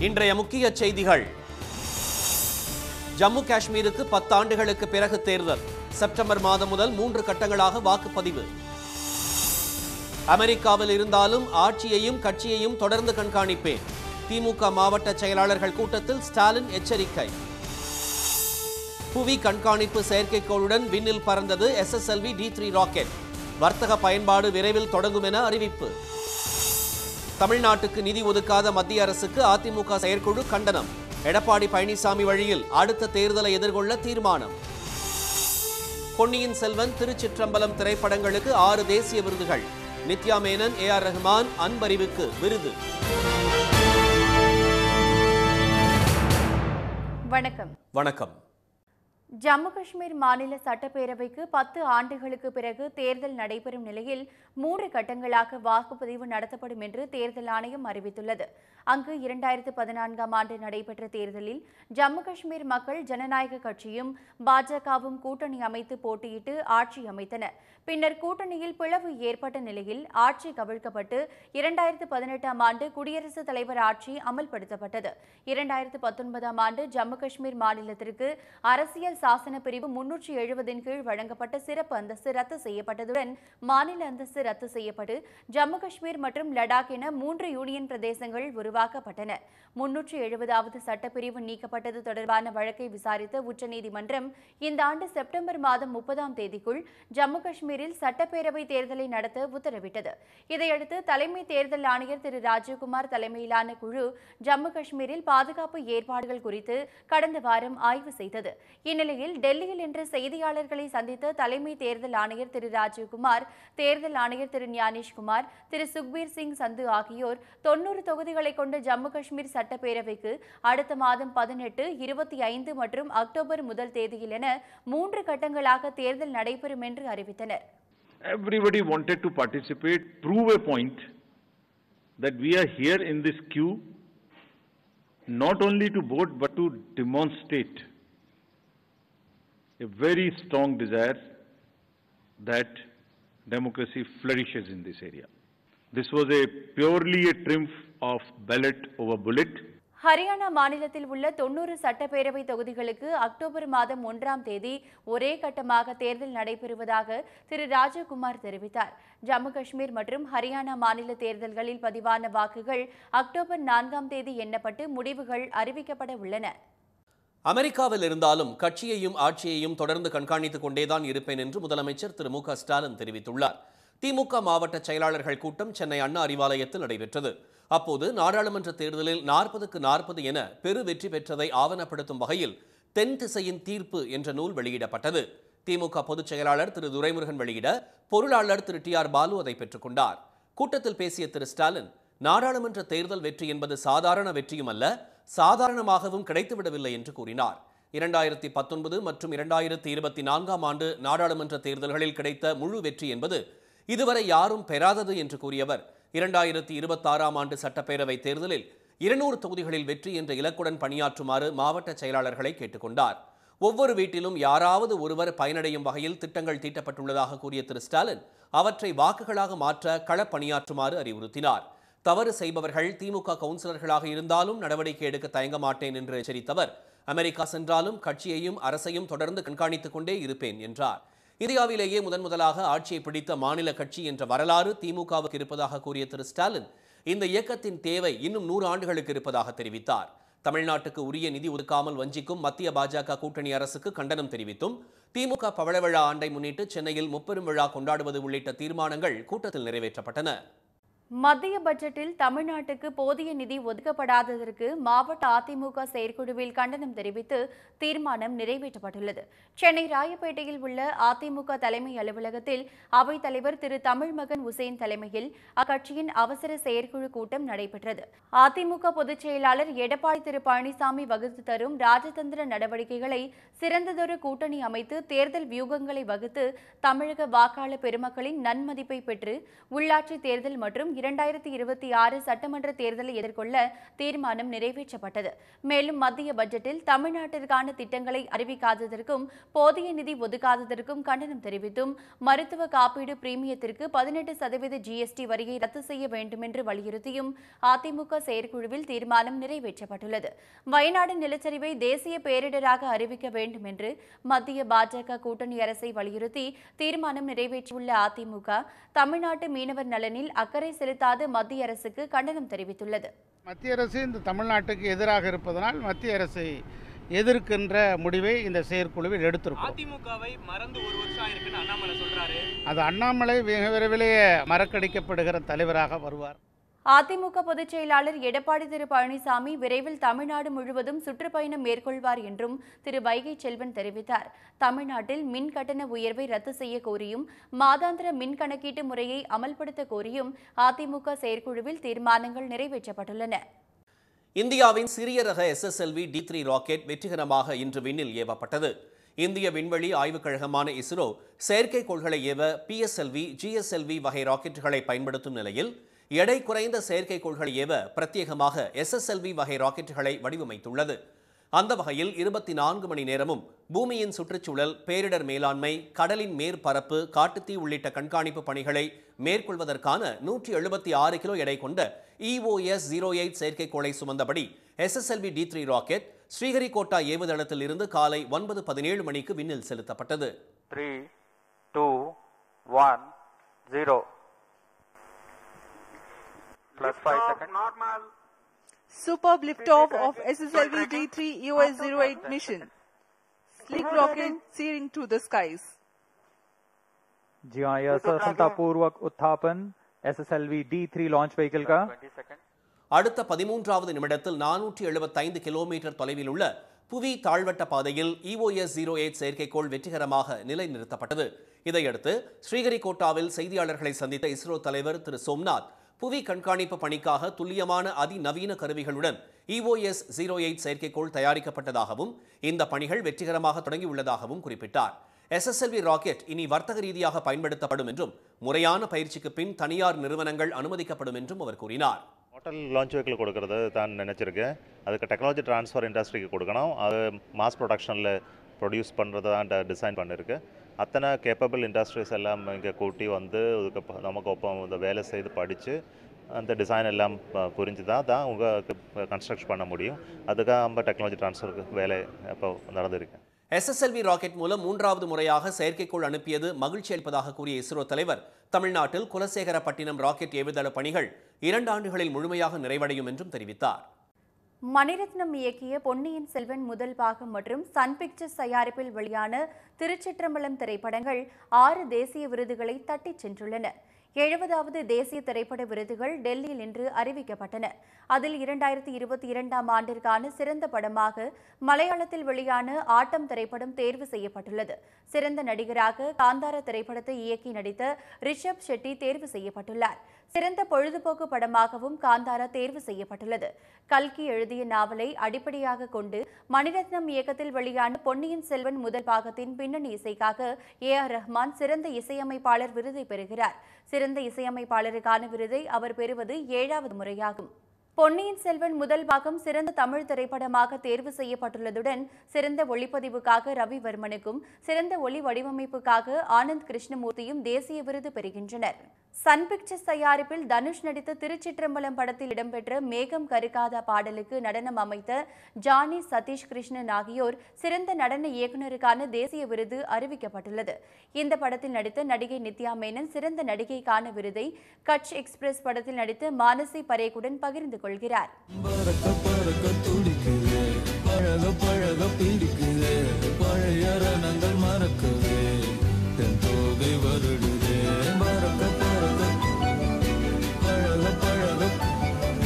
இன்றைய முக்கிய செய்திகள் ஜம்மு காஷ்மீருக்கு பத்தாண்டுகளுக்கு பிறகு தேர்தல் செப்டம்பர் மாதம் முதல் மூன்று கட்டங்களாக வாக்குப்பதிவு அமெரிக்காவில் இருந்தாலும் ஆட்சியையும் கட்சியையும் தொடர்ந்து கண்காணிப்பேன் திமுக மாவட்ட செயலாளர்கள் கூட்டத்தில் ஸ்டாலின் எச்சரிக்கை புவி கண்காணிப்பு செயற்கைக்கோளுடன் விண்ணில் பறந்தது எஸ்எஸ்எல்வி டி த்ரீ ராக்கெட் வர்த்தக பயன்பாடு விரைவில் தொடங்கும் என அறிவிப்பு தமிழ்நாட்டுக்கு நிதி ஒதுக்காத மத்திய அரசுக்கு அதிமுக செயற்குழு கண்டனம் எடப்பாடி பழனிசாமி வழியில் அடுத்த தேர்தலை எதிர்கொள்ள தீர்மானம் பொன்னியின் செல்வன் திருச்சிற்றம்பலம் திரைப்படங்களுக்கு ஆறு தேசிய விருதுகள் நித்யா மேனன் ஏ ஆர் ரஹ்மான் அன்பறிவுக்கு விருது வணக்கம் வணக்கம் ஜம்மு காஷ்மீர் மாநில சட்டப்பேரவைக்கு பத்து ஆண்டுகளுக்கு பிறகு தேர்தல் நடைபெறும் நிலையில் மூன்று கட்டங்களாக வாக்குப்பதிவு நடத்தப்படும் என்று தேர்தல் ஆணையம் அறிவித்துள்ளது அங்கு இரண்டாயிரத்து பதினான்காம் ஆண்டு நடைபெற்ற தேர்தலில் ஜம்மு காஷ்மீர் மக்கள் ஜனநாயக கட்சியும் பாஜகவும் கூட்டணி அமைத்து போட்டியிட்டு ஆட்சி அமைத்தன பின்னர் கூட்டணியில் பிளவு ஏற்பட்ட நிலையில் ஆட்சி கவிழ்க்கப்பட்டு இரண்டாயிரத்து பதினெட்டாம் ஆண்டு குடியரசுத் தலைவர் ஆட்சி அமல்படுத்தப்பட்டது இரண்டாயிரத்து பத்தொன்பதாம் ஆண்டு ஜம்மு காஷ்மீர் மாநிலத்திற்கு அரசியல் சாசன பிரிவு முன்னூற்றி எழுபதின் கீழ் வழங்கப்பட்ட சிறப்பு அந்தஸ்து ரத்து செய்யப்பட்டதுடன் மாநில அந்தஸ்து ரத்து செய்யப்பட்டு ஜம்மு காஷ்மீர் மற்றும் லடாக் என மூன்று யூனியன் பிரதேசங்கள் உருவாக்கப்பட்டன முன்னூற்றி எழுபதாவது சட்டப்பிரிவு நீக்கப்பட்டது தொடர்பான வழக்கை விசாரித்த உச்சநீதிமன்றம் இந்த ஆண்டு செப்டம்பர் மாதம் முப்பதாம் தேதிக்குள் ஜம்மு காஷ்மீரில் சட்டப்பேரவை தேர்தலை நடத்த உத்தரவிட்டது இதையடுத்து தலைமை தேர்தல் ஆணையர் திரு ராஜீவ்குமார் தலைமையிலான குழு ஜம்மு காஷ்மீரில் பாதுகாப்பு ஏற்பாடுகள் குறித்து கடந்த வாரம் ஆய்வு செய்தது இந்நிலையில் டெல்லியில் இன்று செய்தியாளர்களை சந்தித்த தலைமை தேர்தல் ஆணையர் திரு ராஜீவ்குமார் தேர்தல் ஆணையர் திரு ஞானேஷ்குமார் திரு சுக்பீர் சிங் சந்து ஆகியோர் தொன்னூறு தொகுதிகளை கொண்ட ஜம்மு காஷ்மீர் சட்டப்பேரவைக்கு அடுத்த மாதம் பதினெட்டு இருபத்தி ஐந்து மற்றும் அக்டோபர் முதல் தேதியில் என மூன்று கட்டங்களாக தேர்தல் நடைபெறும் என்று அறிவித்தனர் Everybody wanted to participate, prove a point that we are here in this queue not only to vote but to demonstrate a very strong desire that democracy flourishes in this area. This was a purely a triumph of ballot over bullet. Haryana மாநிலத்தில் உள்ள தொன்னூறு சட்டப்பேரவை தொகுதிகளுக்கு October மாதம் ஒன்றாம் தேதி ஒரே கட்டமாக தேர்தல் நடைபெறுவதாக திரு ராஜகுமார் தெரிவித்தார் ஜம்மு காஷ்மீர் மற்றும் ஹரியானா மாநில தேர்தல்களில் பதிவான வாக்குகள் அக்டோபர் நான்காம் தேதி எண்ணப்பட்டு முடிவுகள் அறிவிக்கப்பட உள்ளன அமெரிக்காவில் இருந்தாலும் கட்சியையும் ஆட்சியையும் தொடர்ந்து கண்காணித்துக் கொண்டேதான் இருப்பேன் என்று முதலமைச்சர் திரு மு க ஸ்டாலின் தெரிவித்துள்ளார் திமுக மாவட்ட செயலாளர்கள் கூட்டம் சென்னை அண்ணா அறிவாலயத்தில் நடைபெற்றது அப்போது நாடாளுமன்ற தேர்தலில் நாற்பதுக்கு நாற்பது என பெரு வெற்றி பெற்றதை ஆவணப்படுத்தும் வகையில் தென் திசையின் தீர்ப்பு என்ற நூல் வெளியிடப்பட்டது திமுக பொதுச் செயலாளர் திரு துரைமுருகன் வெளியிட பொருளாளர் திரு டி ஆர் பாலு அதை பெற்றுக்கொண்டார் கூட்டத்தில் பேசிய திரு ஸ்டாலின் நாடாளுமன்ற தேர்தல் வெற்றி என்பது சாதாரண வெற்றியும் அல்ல சாதாரணமாகவும் கிடைத்துவிடவில்லை என்று கூறினார் இரண்டாயிரத்தி பத்தொன்பது மற்றும் இரண்டாயிரத்தி இருபத்தி நான்காம் ஆண்டு நாடாளுமன்ற தேர்தல்களில் கிடைத்த முழு வெற்றி என்பது இதுவரை யாரும் பெறாதது என்று கூறியவர் இரண்டாயிரத்தி இருபத்தாறாம் ஆண்டு சட்டப்பேரவை தேர்தலில் இருநூறு தொகுதிகளில் வெற்றி என்ற இலக்குடன் பணியாற்றுமாறு மாவட்ட செயலாளர்களை கேட்டுக்கொண்டார் ஒவ்வொரு வீட்டிலும் யாராவது ஒருவர் பயனடையும் வகையில் திட்டங்கள் தீட்டப்பட்டுள்ளதாக கூறிய திரு ஸ்டாலின் அவற்றை வாக்குகளாக மாற்ற களப்பணியாற்றுமாறு அறிவுறுத்தினார் தவறு செய்பவர்கள் திமுக கவுன்சிலர்களாக இருந்தாலும் நடவடிக்கை எடுக்க தயங்க மாட்டேன் என்று எச்சரித்தவர் அமெரிக்கா சென்றாலும் கட்சியையும் அரசையும் தொடர்ந்து கண்காணித்துக் கொண்டே இருப்பேன் என்றார் இந்தியாவிலேயே முதன் முதலாக ஆட்சியை பிடித்த மாநில கட்சி என்ற வரலாறு திமுகவுக்கு இருப்பதாக கூறிய திரு ஸ்டாலின் இந்த இயக்கத்தின் தேவை இன்னும் நூறு ஆண்டுகளுக்கு இருப்பதாக தெரிவித்தார் தமிழ்நாட்டுக்கு உரிய நிதி ஒதுக்காமல் வஞ்சிக்கும் மத்திய பாஜக கூட்டணி அரசுக்கு கண்டனம் தெரிவித்தும் திமுக பவள விழா ஆண்டை முன்னிட்டு சென்னையில் முப்பெரும் விழா கொண்டாடுவது உள்ளிட்ட தீர்மானங்கள் கூட்டத்தில் நிறைவேற்றப்பட்டன மத்திய பட்ஜெட்டில் தமிழ்நாட்டுக்கு போதிய நிதி ஒதுக்கப்படாததற்கு மாவட்ட அதிமுக செயற்குழுவில் கண்டனம் தெரிவித்து தீர்மானம் நிறைவேற்றப்பட்டுள்ளது சென்னை ராயப்பேட்டையில் உள்ள அதிமுக தலைமை அலுவலகத்தில் அவைத் தலைவர் திரு தமிழ்மகன் உசேன் தலைமையில் அக்கட்சியின் அவசர செயற்குழு கூட்டம் நடைபெற்றது அதிமுக பொதுச் செயலாளர் எடப்பாடி திரு பழனிசாமி வகுத்து தரும் ராஜதந்திர நடவடிக்கைகளை சிறந்ததொரு கூட்டணி அமைத்து தேர்தல் வியூகங்களை வகுத்து தமிழக வாக்காளர் பெருமக்களின் நன்மதிப்பை பெற்று உள்ளாட்சி தேர்தல் மற்றும் இரண்டாயிரத்தி இருபத்தி ஆறு சட்டமன்ற தேர்தலை எதிர்கொள்ள தீர்மானம் நிறைவேற்றப்பட்டது மேலும் மத்திய பட்ஜெட்டில் தமிழ்நாட்டிற்கான திட்டங்களை அறிவிக்காததற்கும் போதிய நிதி ஒதுக்காததற்கும் கண்டனம் தெரிவித்தும் மருத்துவ காப்பீடு பிரீமியத்திற்கு பதினெட்டு சதவீத ஜிஎஸ்டி வரியை ரத்து செய்ய வேண்டும் என்று வலியுறுத்தியும் அதிமுக செயற்குழுவில் தீர்மானம் நிறைவேற்றப்பட்டுள்ளது வயநாடு நிலச்சரிவை தேசிய பேரிடராக அறிவிக்க வேண்டும் என்று மத்திய பாஜக கூட்டணி அரசை வலியுறுத்தி தீர்மானம் நிறைவேற்றியுள்ள அதிமுக தமிழ்நாட்டு மீனவர் நலனில் அக்கறை செலுத்தாத மத்திய அரசுக்கு கண்டனம் தெரிவித்துள்ளது மத்திய அரசு இந்த தமிழ்நாட்டுக்கு எதிராக இருப்பதனால் மத்திய அரசை எதிர்க்கின்ற முடிவை இந்த செயற்குழுவில் எடுத்திருக்கோம் அதிமுகவை மறந்து ஒரு வருஷம் ஆயிருக்குன்னு அண்ணாமலை சொல்றாரு அது அண்ணாமலை மிக விரைவிலேயே மறக்கடிக்கப்படுகிற தலைவராக வருவார் அதிமுக பொதுச் செயலாளர் எடப்பாடி திரு பழனிசாமி விரைவில் தமிழ்நாடு முழுவதும் சுற்றுப்பயணம் மேற்கொள்வார் என்றும் திரு வைகை செல்வன் தெரிவித்தார் தமிழ்நாட்டில் மின் கட்டண உயர்வை ரத்து செய்ய கோரியும் மாதாந்திர மின் கணக்கீட்டு முறையை அமல்படுத்த கோரியும் அதிமுக செயற்குழுவில் தீர்மானங்கள் நிறைவேற்றப்பட்டுள்ளன இந்தியாவின் சிறிய ரக எஸ்எஸ்எல்வி டி த்ரீ ராக்கெட் வெற்றிகரமாக இன்று விண்ணில் ஏவப்பட்டது இந்திய விண்வெளி ஆய்வுக் கழகமான இஸ்ரோ செயற்கைக்கோள்களை ஏவ பிஎஸ்எல்வி ஜிஎஸ்எல்வி வகை ராக்கெட்டுகளை பயன்படுத்தும் நிலையில் எடை குறைந்த செயற்கைக்கோள்களை ஏவ பிரத்யேகமாக எஸ்எஸ்எல்வி வகை ராக்கெட்டுகளை வடிவமைத்துள்ளது அந்த வகையில் இருபத்தி நான்கு மணி நேரமும் பூமியின் சுற்றுச்சூழல் பேரிடர் மேலாண்மை கடலின் மேற்பரப்பு காட்டுத்தீ உள்ளிட்ட கண்காணிப்பு பணிகளை மேற்கொள்வதற்கான நூற்றி எழுபத்தி ஆறு கிலோ எடை கொண்ட இஓஎஸ் ஜீரோ எயிட் செயற்கைக்கோளை சுமந்தபடி SSLV D three rocket Sriharikota ஏவுதளத்தில் இருந்து காலை ஒன்பது பதினேழு மணிக்கு விண்ணில் செலுத்தப்பட்டது three, two, one, zero. Plus five seconds. Superb liftoff of SSLV D3 US-08 mission. Slick rocket searing through the skies. जी हाँ यह सफलतापूर्वक उत्थापन SSLV D three launch vehicle का Twenty seconds. அடுத்த பதிமூன்றாவது நிமிடத்தில் நானூற்றி எழுபத்தைந்து கிலோமீட்டர் தொலைவில் உள்ள புவி தாழ்வட்ட பாதையில் இஓஎஸ் ஜீரோ எயிட் செயற்கைக்கோள் வெற்றிகரமாக நிலைநிறுத்தப்பட்டது இதையடுத்து ஸ்ரீஹரிகோட்டாவில் செய்தியாளர்களை சந்தித்த இஸ்ரோ தலைவர் திரு சோம்நாத் புவி கண்காணிப்பு பணிக்காக துல்லியமான அதிநவீன கருவிகளுடன் இஓஎஸ் ஜீரோ எயிட் செயற்கைக்கோள் தயாரிக்கப்பட்டதாகவும் இந்த பணிகள் வெற்றிகரமாக தொடங்கியுள்ளதாகவும் குறிப்பிட்டார் எஸ்எஸ்எல்வி ராக்கெட் இனி வர்த்தக ரீதியாக பயன்படுத்தப்படும் என்றும் முறையான பயிற்சிக்கு பின் தனியார் நிறுவனங்கள் அனுமதிக்கப்படும் என்றும் அவர் கூறினார் ஹோட்டல் லான்ச் வெஹிக்கிள் கொடுக்கறது தான் நினச்சிருக்கேன் அதுக்கு டெக்னாலஜி ட்ரான்ஸ்ஃபர் இண்டஸ்ட்ரிக்கு கொடுக்கணும் அது மாஸ் ப்ரொடக்ஷனில் ப்ரொடியூஸ் பண்ணுறது தான் டிசைன் பண்ணியிருக்கு அத்தனை கேப்பபிள் இண்டஸ்ட்ரீஸ் எல்லாம் இங்கே கூட்டி வந்து அதுக்கு நமக்கு ஒப்பம் இந்த வேலை செய்து படித்து அந்த டிசைன் எல்லாம் ப- புரிஞ்சு தான் தான் உங்களுக்கு கன்ஸ்ட்ரக்ட் பண்ண முடியும் அதுக்காக நம்ம டெக்னாலஜி ட்ரான்ஸ்ஃபருக்கு வேலை இப்போ நடந்திருக்கு எஸ்எஸ்எல்வி ராக்கெட் மூலம் மூன்றாவது முறையாக செயற்கைக்கோள் அனுப்பியது மகிழ்ச்சி அளிப்பதாக கூறிய இஸ்ரோ தலைவர் தமிழ்நாட்டில் குலசேகரப்பட்டினம் ராக்கெட் ஏவுதள பணிகள் இரண்டு ஆண்டுகளில் முழுமையாக நிறைவடையும் என்றும் தெரிவித்தார் மணிரத்னம் இயக்கிய பொன்னியின் செல்வன் முதல் பாகம் மற்றும் சன் பிக்சர்ஸ் தயாரிப்பில் வெளியான திருச்சிற்றம்பலம் திரைப்படங்கள் ஆறு தேசிய விருதுகளை தட்டிச் சென்றுள்ளன எழுபதாவது தேசிய திரைப்பட விருதுகள் டெல்லியில் இன்று அறிவிக்கப்பட்டன அதில் இரண்டாயிரத்தி இருபத்தி இரண்டாம் ஆண்டிற்கான சிறந்த படமாக மலையாளத்தில் வெளியான ஆட்டம் திரைப்படம் தேர்வு செய்யப்பட்டுள்ளது சிறந்த நடிகராக காந்தார திரைப்படத்தை இயக்கி நடித்த ரிஷப் ஷெட்டி தேர்வு செய்யப்பட்டுள்ளார் சிறந்த பொழுதுபோக்கு படமாகவும் காந்தாரா தேர்வு செய்யப்பட்டுள்ளது கல்கி எழுதிய நாவலை அடிப்படையாக கொண்டு மணிரத்னம் இயக்கத்தில் வெளியான பொன்னியின் செல்வன் முதல் பாகத்தின் பின்னணி இசைக்காக ஏ ஆர் ரஹ்மான் சிறந்த இசையமைப்பாளர் விருதை பெறுகிறார் சிறந்த இசையமைப்பாளருக்கான விருதை அவர் பெறுவது ஏழாவது முறையாகும் பொன்னியின் செல்வன் முதல் பாகம் சிறந்த தமிழ் திரைப்படமாக தேர்வு செய்யப்பட்டுள்ளதுடன் சிறந்த ஒளிப்பதிவுக்காக ரவிவர்மனுக்கும் சிறந்த ஒளி வடிவமைப்புக்காக ஆனந்த் கிருஷ்ணமூர்த்தியும் தேசிய விருது பெறுகின்றனர் சன் பிக்சர்ஸ் தயாரிப்பில் தனுஷ் நடித்த திருச்சிற்றம்பலம் படத்தில் இடம்பெற்ற மேகம் கருக்காதா பாடலுக்கு நடனம் அமைத்த ஜானி சதீஷ் கிருஷ்ணன் ஆகியோர் சிறந்த நடன இயக்குனருக்கான தேசிய விருது அறிவிக்கப்பட்டுள்ளது இந்த படத்தில் நடித்த நடிகை நித்யா மேனன் சிறந்த நடிகைக்கான விருதை கட்ச் எக்ஸ்பிரஸ் படத்தில் நடித்த மானசி பரேக்குடன் பகிர்ந்து கொள்கிறார் பறக்க பறக்க துடிக்குது பழக பழக பிடிக்குது பழைய ரணங்கள் மறக்குது தென் தோகை வருடுது பறக்க பறக்க பழக பழக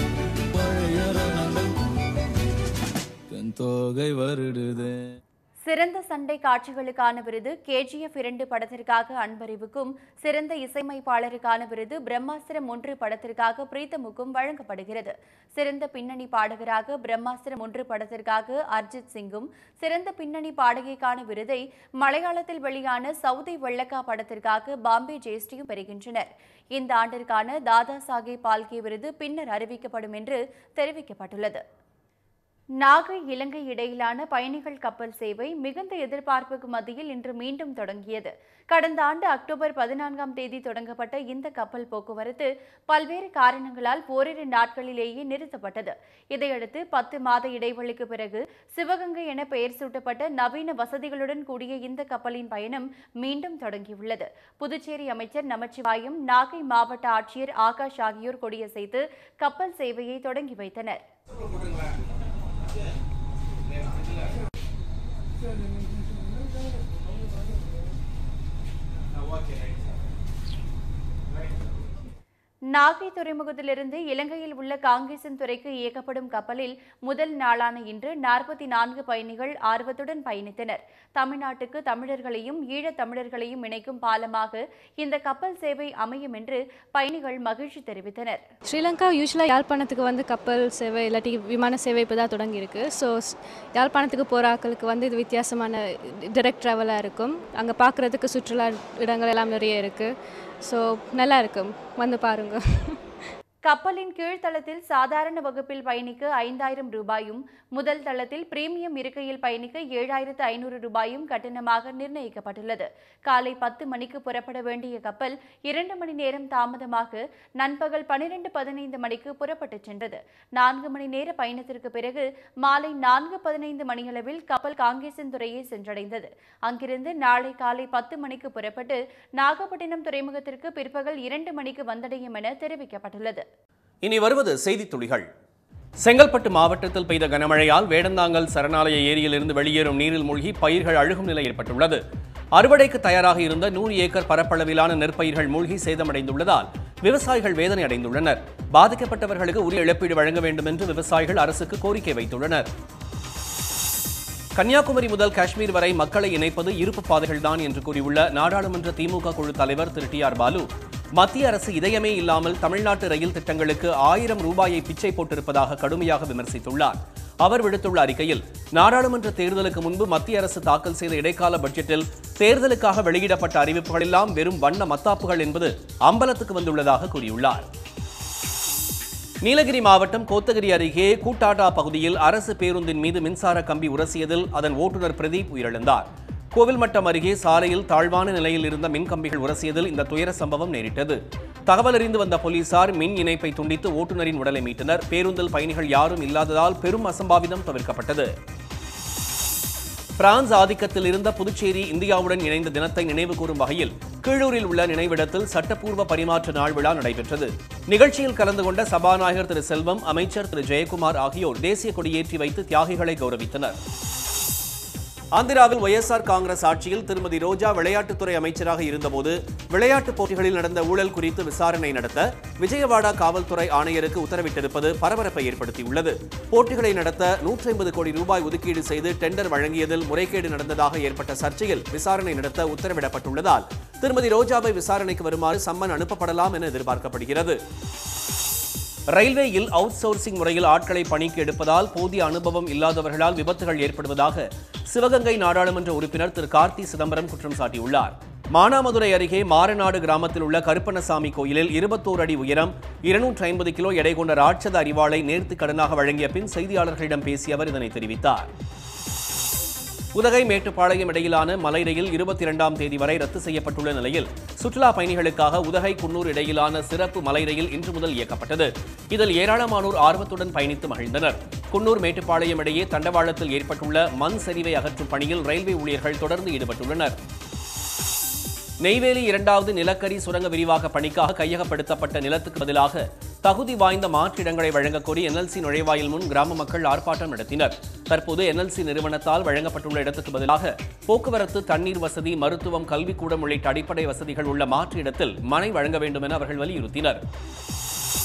பழைய ரணங்கள் தென் தோகை வருடுது சிறந்த சண்டை காட்சிகளுக்கான விருது கேஜிஎஃப் இரண்டு படத்திற்காக அன்பறிவுக்கும் சிறந்த இசையமைப்பாளருக்கான விருது பிரம்மாஸ்திரம் ஒன்று படத்திற்காக பிரீத்தமுக்கும் வழங்கப்படுகிறது சிறந்த பின்னணி பாடகராக பிரம்மாஸ்திரம் ஒன்று படத்திற்காக அர்ஜித் சிங்கும் சிறந்த பின்னணி பாடகிக்கான விருதை மலையாளத்தில் வெளியான சவுதி வெள்ளக்கா படத்திற்காக பாம்பே ஜெயஸ்ரீயும் பெறுகின்றனர் இந்த ஆண்டிற்கான தாதா சாஹேப் பால்கே விருது பின்னர் அறிவிக்கப்படும் என்று தெரிவிக்கப்பட்டுள்ளது நாகை இலங்கை இடையிலான பயணிகள் கப்பல் சேவை மிகுந்த எதிர்பார்ப்புக்கு மத்தியில் இன்று மீண்டும் தொடங்கியது கடந்த ஆண்டு அக்டோபர் பதினான்காம் தேதி தொடங்கப்பட்ட இந்த கப்பல் போக்குவரத்து பல்வேறு காரணங்களால் ஓரிரு நாட்களிலேயே நிறுத்தப்பட்டது இதையடுத்து பத்து மாத இடைவெளிக்கு பிறகு சிவகங்கை என பெயர் சூட்டப்பட்ட நவீன வசதிகளுடன் கூடிய இந்த கப்பலின் பயணம் மீண்டும் தொடங்கியுள்ளது புதுச்சேரி அமைச்சர் நமச்சிவாயம் நாகை மாவட்ட ஆட்சியர் ஆகாஷ் ஆகியோர் கொடியசைத்து கப்பல் சேவையை தொடங்கி வைத்தனர் நாகை துறைமுகத்திலிருந்து இலங்கையில் உள்ள காங்கேசன் துறைக்கு இயக்கப்படும் கப்பலில் முதல் நாளான இன்று நாற்பத்தி நான்கு பயணிகள் ஆர்வத்துடன் பயணித்தனர் தமிழ்நாட்டுக்கு தமிழர்களையும் ஈழத் தமிழர்களையும் இணைக்கும் பாலமாக இந்த கப்பல் சேவை அமையும் என்று பயணிகள் மகிழ்ச்சி தெரிவித்தனர் ஸ்ரீலங்கா யூஸ்வலாக யாழ்ப்பாணத்துக்கு வந்து கப்பல் சேவை இல்லாட்டி விமான சேவை இப்போ தான் தொடங்கியிருக்கு ஸோ யாழ்ப்பாணத்துக்கு போகிற ஆட்களுக்கு வந்து இது வித்தியாசமான டிரெக்ட் ட்ராவலாக இருக்கும் அங்கே பார்க்குறதுக்கு சுற்றுலா இடங்கள் எல்லாம் நிறைய இருக்குது ஸோ நல்லா இருக்கும் வந்து பாருங்கள் கப்பலின் கீழ்த்தளத்தில் சாதாரண வகுப்பில் பயணிக்க ஐந்தாயிரம் ரூபாயும் முதல் தளத்தில் பிரீமியம் இருக்கையில் பயணிக்க ஏழாயிரத்து ஐநூறு ரூபாயும் கட்டணமாக நிர்ணயிக்கப்பட்டுள்ளது காலை பத்து மணிக்கு புறப்பட வேண்டிய கப்பல் இரண்டு மணி நேரம் தாமதமாக நண்பகல் பனிரெண்டு பதினைந்து மணிக்கு புறப்பட்டுச் சென்றது நான்கு மணி நேர பயணத்திற்கு பிறகு மாலை நான்கு பதினைந்து மணியளவில் கப்பல் காங்கேசன் துறையை சென்றடைந்தது அங்கிருந்து நாளை காலை பத்து மணிக்கு புறப்பட்டு நாகப்பட்டினம் துறைமுகத்திற்கு பிற்பகல் இரண்டு மணிக்கு வந்தடையும் என தெரிவிக்கப்பட்டுள்ளது இனி வருவது செய்தித் துளிகள் செங்கல்பட்டு மாவட்டத்தில் பெய்த கனமழையால் வேடந்தாங்கல் சரணாலய ஏரியிலிருந்து வெளியேறும் நீரில் மூழ்கி பயிர்கள் அழுகும் நிலை ஏற்பட்டுள்ளது அறுவடைக்கு தயாராக இருந்த நூறு ஏக்கர் பரப்பளவிலான நெற்பயிர்கள் மூழ்கி சேதமடைந்துள்ளதால் விவசாயிகள் வேதனை அடைந்துள்ளனர் பாதிக்கப்பட்டவர்களுக்கு உரிய இழப்பீடு வழங்க வேண்டும் என்று விவசாயிகள் அரசுக்கு கோரிக்கை வைத்துள்ளனர் கன்னியாகுமரி முதல் காஷ்மீர் வரை மக்களை இணைப்பது இருப்பு பாதைகள்தான் என்று கூறியுள்ள நாடாளுமன்ற திமுக குழு தலைவர் திரு டி ஆர் பாலு மத்திய அரசு இதயமே இல்லாமல் தமிழ்நாட்டு ரயில் திட்டங்களுக்கு ஆயிரம் ரூபாயை பிச்சை போட்டிருப்பதாக கடுமையாக விமர்சித்துள்ளார் அவர் விடுத்துள்ள அறிக்கையில் நாடாளுமன்ற தேர்தலுக்கு முன்பு மத்திய அரசு தாக்கல் செய்த இடைக்கால பட்ஜெட்டில் தேர்தலுக்காக வெளியிடப்பட்ட அறிவிப்புகளெல்லாம் வெறும் வண்ண மத்தாப்புகள் என்பது அம்பலத்துக்கு வந்துள்ளதாக கூறியுள்ளார் நீலகிரி மாவட்டம் கோத்தகிரி அருகே கூட்டாட்டா பகுதியில் அரசு பேருந்தின் மீது மின்சார கம்பி உரசியதில் அதன் ஓட்டுநர் பிரதீப் உயிரிழந்தார் கோவில்மட்டம் அருகே சாலையில் தாழ்வான நிலையில் இருந்த மின் கம்பிகள் உரசியதில் இந்த துயர சம்பவம் நேரிட்டது தகவல் அறிந்து வந்த போலீசார் மின் இணைப்பை துண்டித்து ஓட்டுநரின் உடலை மீட்டனர் பேருந்தில் பயணிகள் யாரும் இல்லாததால் பெரும் அசம்பாவிதம் தவிர்க்கப்பட்டது பிரான்ஸ் ஆதிக்கத்தில் இருந்த புதுச்சேரி இந்தியாவுடன் இணைந்த தினத்தை நினைவு கூறும் வகையில் கீழூரில் உள்ள நினைவிடத்தில் சட்டப்பூர்வ பரிமாற்ற நாள் விழா நடைபெற்றது நிகழ்ச்சியில் கலந்து கொண்ட சபாநாயகர் திரு செல்வம் அமைச்சர் திரு ஜெயக்குமார் ஆகியோர் தேசிய கொடியேற்றி வைத்து தியாகிகளை கௌரவித்தனர் ஆந்திராவில் ஒய்எஸ்ஆர் காங்கிரஸ் ஆட்சியில் திருமதி ரோஜா விளையாட்டுத்துறை அமைச்சராக இருந்தபோது விளையாட்டுப் போட்டிகளில் நடந்த ஊழல் குறித்து விசாரணை நடத்த விஜயவாடா காவல்துறை ஆணையருக்கு உத்தரவிட்டிருப்பது பரபரப்பை ஏற்படுத்தியுள்ளது போட்டிகளை நடத்த நூற்றி ஐம்பது கோடி ரூபாய் ஒதுக்கீடு செய்து டெண்டர் வழங்கியதில் முறைகேடு நடந்ததாக ஏற்பட்ட சர்ச்சையில் விசாரணை நடத்த உத்தரவிடப்பட்டுள்ளதால் திருமதி ரோஜாவை விசாரணைக்கு வருமாறு சம்மன் அனுப்பப்படலாம் என எதிர்பார்க்கப்படுகிறது ரயில்வேயில் அவுட் சோர்சிங் முறையில் ஆட்களை பணிக்கு எடுப்பதால் போதிய அனுபவம் இல்லாதவர்களால் விபத்துகள் ஏற்படுவதாக சிவகங்கை நாடாளுமன்ற உறுப்பினர் திரு கார்த்தி சிதம்பரம் குற்றம் சாட்டியுள்ளார் மானாமதுரை அருகே மாரநாடு கிராமத்தில் உள்ள கருப்பணசாமி கோயிலில் இருபத்தோரு அடி உயரம் இருநூற்றி ஐம்பது கிலோ எடை கொண்ட ராட்சத அறிவாளை நேர்த்தி கடனாக வழங்கிய பின் செய்தியாளர்களிடம் பேசிய அவர் இதனை தெரிவித்தார் உதகை மேட்டுப்பாளையம் இடையிலான மலை ரயில் இருபத்தி இரண்டாம் தேதி வரை ரத்து செய்யப்பட்டுள்ள நிலையில் சுற்றுலா பயணிகளுக்காக உதகை குன்னூர் இடையிலான சிறப்பு மலை ரயில் இன்று முதல் இயக்கப்பட்டது இதில் ஏராளமானோர் ஆர்வத்துடன் பயணித்து மகிழ்ந்தனர் குன்னூர் மேட்டுப்பாளையம் இடையே தண்டவாளத்தில் ஏற்பட்டுள்ள மண் சரிவை அகற்றும் பணியில் ரயில்வே ஊழியர்கள் தொடர்ந்து ஈடுபட்டுள்ளனர் நெய்வேலி இரண்டாவது நிலக்கரி சுரங்க விரிவாக்க பணிக்காக கையகப்படுத்தப்பட்ட நிலத்துக்கு பதிலாக தகுதி வாய்ந்த மாற்று இடங்களை வழங்கக் கோரி என்எல்சி நுழைவாயில் முன் கிராம மக்கள் ஆர்ப்பாட்டம் நடத்தினர் தற்போது என்எல்சி நிறுவனத்தால் வழங்கப்பட்டுள்ள இடத்துக்கு பதிலாக போக்குவரத்து தண்ணீர் வசதி மருத்துவம் கல்விக்கூடம் உள்ளிட்ட அடிப்படை வசதிகள் உள்ள மாற்று இடத்தில் மனை வழங்க வேண்டும் என அவர்கள் வலியுறுத்தினர்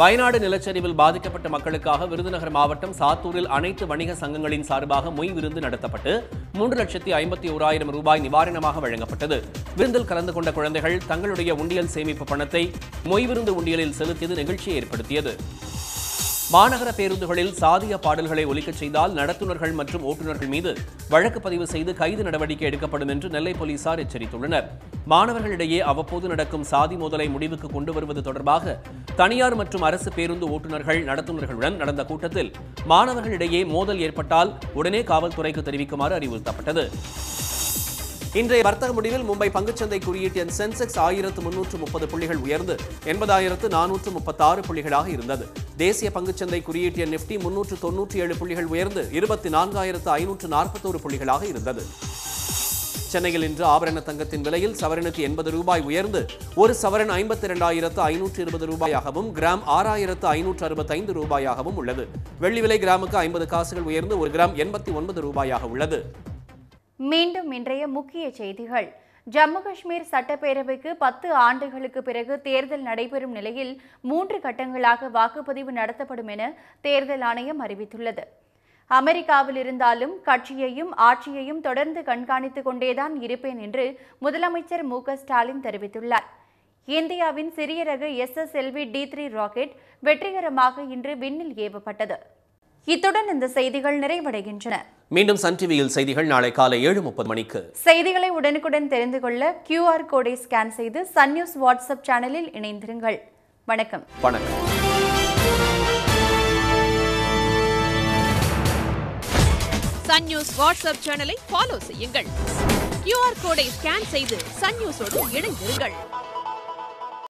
வயநாடு நிலச்சரிவில் பாதிக்கப்பட்ட மக்களுக்காக விருதுநகர் மாவட்டம் சாத்தூரில் அனைத்து வணிக சங்கங்களின் சார்பாக மொய் விருந்து நடத்தப்பட்டு மூன்று லட்சத்தி ஐம்பத்தி ஓராயிரம் ரூபாய் நிவாரணமாக வழங்கப்பட்டது விருந்தில் கலந்து கொண்ட குழந்தைகள் தங்களுடைய உண்டியல் சேமிப்பு பணத்தை மொய் விருந்து உண்டியலில் செலுத்தியது நிகழ்ச்சியை ஏற்படுத்தியது மாநகர பேருந்துகளில் சாதிய பாடல்களை ஒலிக்கச் செய்தால் நடத்துனர்கள் மற்றும் ஓட்டுநர்கள் மீது வழக்கு பதிவு செய்து கைது நடவடிக்கை எடுக்கப்படும் என்று நெல்லை போலீசார் எச்சரித்துள்ளனர் மாணவர்களிடையே அவ்வப்போது நடக்கும் சாதி மோதலை முடிவுக்கு கொண்டு வருவது தொடர்பாக தனியார் மற்றும் அரசு பேருந்து ஓட்டுநர்கள் நடத்துனர்களுடன் நடந்த கூட்டத்தில் மாணவர்களிடையே மோதல் ஏற்பட்டால் உடனே காவல்துறைக்கு தெரிவிக்குமாறு அறிவுறுத்தப்பட்டது இன்றைய வர்த்தக முடிவில் மும்பை பங்குச்சந்தை குறியீட்டின் சென்செக்ஸ் ஆயிரத்து முன்னூற்று முப்பது புள்ளிகள் உயர்ந்து எண்பதாயிரத்து நானூற்று முப்பத்தாறு புள்ளிகளாக இருந்தது தேசிய பங்குச்சந்தை குறியீட்டின் நிப்டி முன்னூற்று தொன்னூற்றி ஏழு புள்ளிகள் உயர்ந்து இருபத்தி நான்காயிரத்து ஐநூற்று நாற்பத்தோரு புள்ளிகளாக இருந்தது சென்னையில் இன்று ஆபரண தங்கத்தின் விலையில் சவரனுக்கு எண்பது ரூபாய் உயர்ந்து ஒரு சவரன் ஐம்பத்தி இரண்டாயிரத்து ஐநூற்று இருபது ரூபாயாகவும் கிராம் ஆறாயிரத்து ஐநூற்று அறுபத்தைந்து ரூபாயாகவும் உள்ளது வெள்ளி விலை கிராமுக்கு ஐம்பது காசுகள் உயர்ந்து ஒரு கிராம் எண்பத்தி ஒன்பது ரூபாயாக உள்ளது மீண்டும் இன்றைய முக்கிய செய்திகள் ஜம்மு காஷ்மீர் சட்டப்பேரவைக்கு பத்து ஆண்டுகளுக்கு பிறகு தேர்தல் நடைபெறும் நிலையில் மூன்று கட்டங்களாக வாக்குப்பதிவு நடத்தப்படும் என தேர்தல் ஆணையம் அறிவித்துள்ளது அமெரிக்காவில் இருந்தாலும் கட்சியையும் ஆட்சியையும் தொடர்ந்து கண்காணித்துக் கொண்டேதான் இருப்பேன் என்று முதலமைச்சர் மு க ஸ்டாலின் தெரிவித்துள்ளார் இந்தியாவின் சிறிய ரக எஸ்எஸ்எல்வி டி த்ரீ ராக்கெட் வெற்றிகரமாக இன்று விண்ணில் ஏவப்பட்டது இத்துடன் இந்த செய்திகள் நிறைவடைகின்றன மீண்டும் சன் டிவியில் செய்திகள் நாளை காலை ஏழு முப்பது மணிக்கு செய்திகளை உடனுக்குடன் தெரிந்து கொள்ள கியூஆர் கோடை ஸ்கேன் செய்து சன் நியூஸ் வாட்ஸ்அப் சேனலில் இணைந்திருங்கள் வணக்கம் வணக்கம் சன் நியூஸ் வாட்ஸ்அப் சேனலை ஃபாலோ செய்யுங்கள் கியூஆர் கோடை ஸ்கேன் செய்து சன் நியூஸோடு இணைந்திருங்கள்